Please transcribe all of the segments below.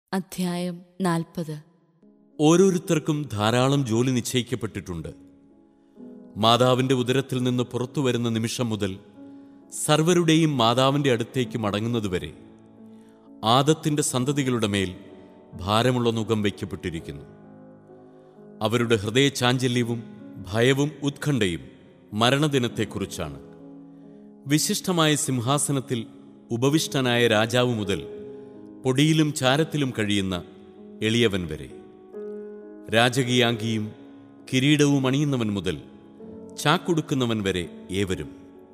അധ്യായം നാൽപ്പത് ഓരോരുത്തർക്കും ധാരാളം ജോലി നിശ്ചയിക്കപ്പെട്ടിട്ടുണ്ട് മാതാവിന്റെ ഉദരത്തിൽ നിന്ന് പുറത്തു വരുന്ന നിമിഷം മുതൽ സർവരുടെയും മാതാവിന്റെ അടുത്തേക്ക് മടങ്ങുന്നതുവരെ ആദത്തിന്റെ സന്തതികളുടെ മേൽ ഭാരമുള്ള നുകം വയ്ക്കപ്പെട്ടിരിക്കുന്നു അവരുടെ ഹൃദയചാഞ്ചല്യവും ഭയവും ഉത്കണ്ഠയും മരണദിനത്തെക്കുറിച്ചാണ് വിശിഷ്ടമായ സിംഹാസനത്തിൽ ഉപവിഷ്ടനായ രാജാവ് മുതൽ പൊടിയിലും ചാരത്തിലും കഴിയുന്ന എളിയവൻ വരെ രാജകീയാംഗിയും കിരീടവും അണിയുന്നവൻ മുതൽ ചാക്കൊടുക്കുന്നവൻ വരെ ഏവരും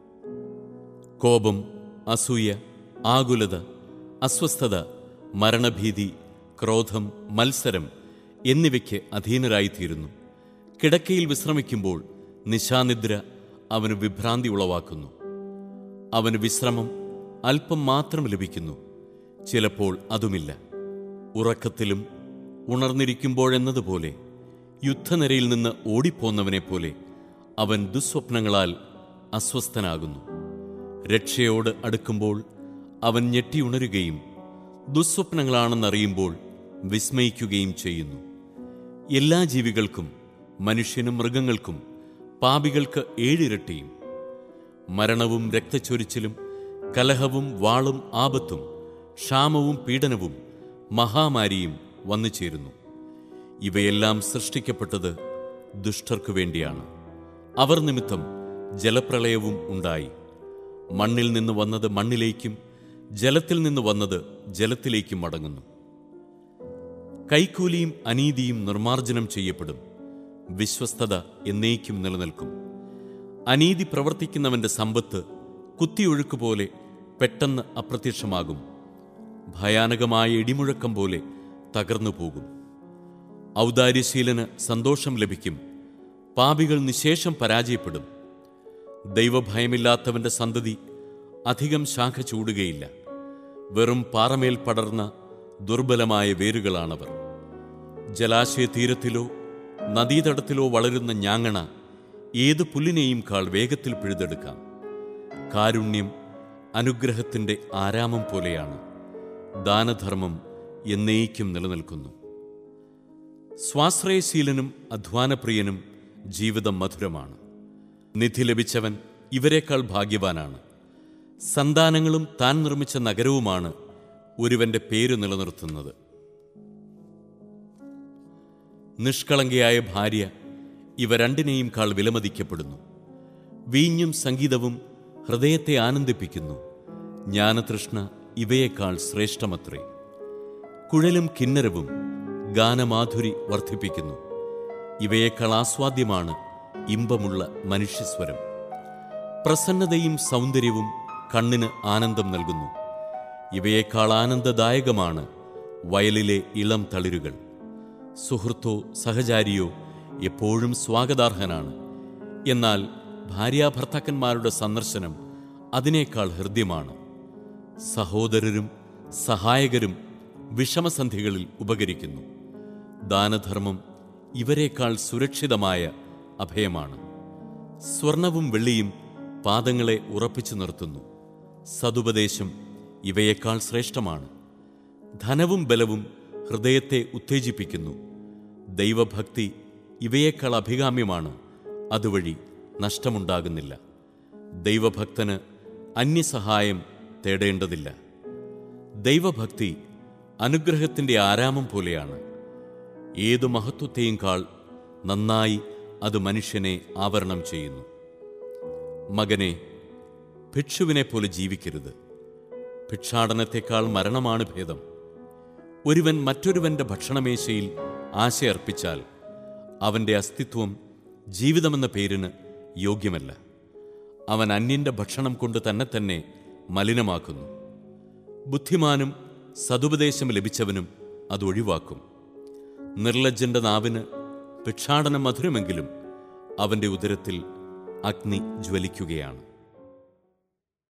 കോപം അസൂയ ആകുലത അസ്വസ്ഥത മരണഭീതി ക്രോധം മത്സരം എന്നിവയ്ക്ക് അധീനരായിത്തീരുന്നു കിടക്കയിൽ വിശ്രമിക്കുമ്പോൾ നിശാനിദ്ര അവന് വിഭ്രാന്തി ഉളവാക്കുന്നു അവന് വിശ്രമം അല്പം മാത്രം ലഭിക്കുന്നു ചിലപ്പോൾ അതുമില്ല ഉറക്കത്തിലും ഉണർന്നിരിക്കുമ്പോഴെന്നതുപോലെ യുദ്ധനിരയിൽ നിന്ന് ഓടിപ്പോന്നവനെ പോലെ അവൻ ദുസ്വപ്നങ്ങളാൽ അസ്വസ്ഥനാകുന്നു രക്ഷയോട് അടുക്കുമ്പോൾ അവൻ ഞെട്ടിയുണരുകയും ദുസ്വപ്നങ്ങളാണെന്നറിയുമ്പോൾ വിസ്മയിക്കുകയും ചെയ്യുന്നു എല്ലാ ജീവികൾക്കും മനുഷ്യനും മൃഗങ്ങൾക്കും പാപികൾക്ക് ഏഴിരട്ടിയും മരണവും രക്തച്ചൊരിച്ചിലും കലഹവും വാളും ആപത്തും ക്ഷാമവും പീഡനവും മഹാമാരിയും വന്നു ചേരുന്നു ഇവയെല്ലാം സൃഷ്ടിക്കപ്പെട്ടത് ദുഷ്ടർക്കു വേണ്ടിയാണ് അവർ നിമിത്തം ജലപ്രളയവും ഉണ്ടായി മണ്ണിൽ നിന്ന് വന്നത് മണ്ണിലേക്കും ജലത്തിൽ നിന്ന് വന്നത് ജലത്തിലേക്കും മടങ്ങുന്നു കൈക്കൂലിയും അനീതിയും നിർമാർജനം ചെയ്യപ്പെടും വിശ്വസ്തത എന്നേക്കും നിലനിൽക്കും അനീതി പ്രവർത്തിക്കുന്നവന്റെ സമ്പത്ത് കുത്തിയൊഴുക്ക് പോലെ പെട്ടെന്ന് അപ്രത്യക്ഷമാകും ഭയാനകമായ ഇടിമുഴക്കം പോലെ തകർന്നു പോകും ഔദാര്യശീലന് സന്തോഷം ലഭിക്കും പാപികൾ നിശേഷം പരാജയപ്പെടും ദൈവഭയമില്ലാത്തവന്റെ സന്തതി അധികം ശാഖ ചൂടുകയില്ല വെറും പാറമേൽ പടർന്ന ദുർബലമായ വേരുകളാണവർ ജലാശയ തീരത്തിലോ നദീതടത്തിലോ വളരുന്ന ഞാങ്ങണ ഏത് പുല്ലിനെയും കാൾ വേഗത്തിൽ പിഴുതെടുക്കാം കാരുണ്യം അനുഗ്രഹത്തിന്റെ ആരാമം പോലെയാണ് ദാനധർമ്മം എന്നേക്കും നിലനിൽക്കുന്നു സ്വാശ്രയശീലനും അധ്വാനപ്രിയനും ജീവിതം മധുരമാണ് നിധി ലഭിച്ചവൻ ഇവരെക്കാൾ ഭാഗ്യവാനാണ് സന്താനങ്ങളും താൻ നിർമ്മിച്ച നഗരവുമാണ് ഒരുവന്റെ പേര് നിലനിർത്തുന്നത് നിഷ്കളങ്കയായ ഭാര്യ ഇവ രണ്ടിനെയും കാൾ വിലമതിക്കപ്പെടുന്നു വീഞ്ഞും സംഗീതവും ഹൃദയത്തെ ആനന്ദിപ്പിക്കുന്നു ജ്ഞാനതൃഷ്ണ ഇവയേക്കാൾ ശ്രേഷ്ഠമത്രേ കുഴലും കിന്നരവും ഗാനമാധുരി വർദ്ധിപ്പിക്കുന്നു ഇവയേക്കാൾ ആസ്വാദ്യമാണ് ഇമ്പമുള്ള മനുഷ്യസ്വരം പ്രസന്നതയും സൗന്ദര്യവും കണ്ണിന് ആനന്ദം നൽകുന്നു ഇവയേക്കാൾ ആനന്ദദായകമാണ് വയലിലെ ഇളം തളിരുകൾ സുഹൃത്തോ സഹചാരിയോ എപ്പോഴും സ്വാഗതാർഹനാണ് എന്നാൽ ഭാര്യാഭർത്താക്കന്മാരുടെ സന്ദർശനം അതിനേക്കാൾ ഹൃദ്യമാണ് സഹോദരരും സഹായകരും വിഷമസന്ധികളിൽ ഉപകരിക്കുന്നു ദാനധർമ്മം ഇവരെക്കാൾ സുരക്ഷിതമായ അഭയമാണ് സ്വർണവും വെള്ളിയും പാദങ്ങളെ ഉറപ്പിച്ചു നിർത്തുന്നു സതുപദേശം ഇവയേക്കാൾ ശ്രേഷ്ഠമാണ് ധനവും ബലവും ഹൃദയത്തെ ഉത്തേജിപ്പിക്കുന്നു ദൈവഭക്തി ഇവയേക്കാൾ അഭികാമ്യമാണ് അതുവഴി നഷ്ടമുണ്ടാകുന്നില്ല ദൈവഭക്തന് അന്യസഹായം തേടേണ്ടതില്ല ദൈവഭക്തി അനുഗ്രഹത്തിന്റെ ആരാമം പോലെയാണ് ഏതു മഹത്വത്തെയും കാൾ നന്നായി അത് മനുഷ്യനെ ആവരണം ചെയ്യുന്നു മകനെ ഭിക്ഷുവിനെ പോലെ ജീവിക്കരുത് ഭിക്ഷാടനത്തെക്കാൾ മരണമാണ് ഭേദം ഒരുവൻ മറ്റൊരുവന്റെ ഭക്ഷണമേശയിൽ ആശയർപ്പിച്ചാൽ അവന്റെ അസ്തിത്വം ജീവിതമെന്ന പേരിന് യോഗ്യമല്ല അവൻ അന്യന്റെ ഭക്ഷണം കൊണ്ട് തന്നെ തന്നെ മലിനമാക്കുന്നു ബുദ്ധിമാനും സതുപദേശം ലഭിച്ചവനും അത് ഒഴിവാക്കും നിർലജ്ജന്റെ നാവിന് ഭിക്ഷാടനം മധുരമെങ്കിലും അവന്റെ ഉദരത്തിൽ അഗ്നി ജ്വലിക്കുകയാണ്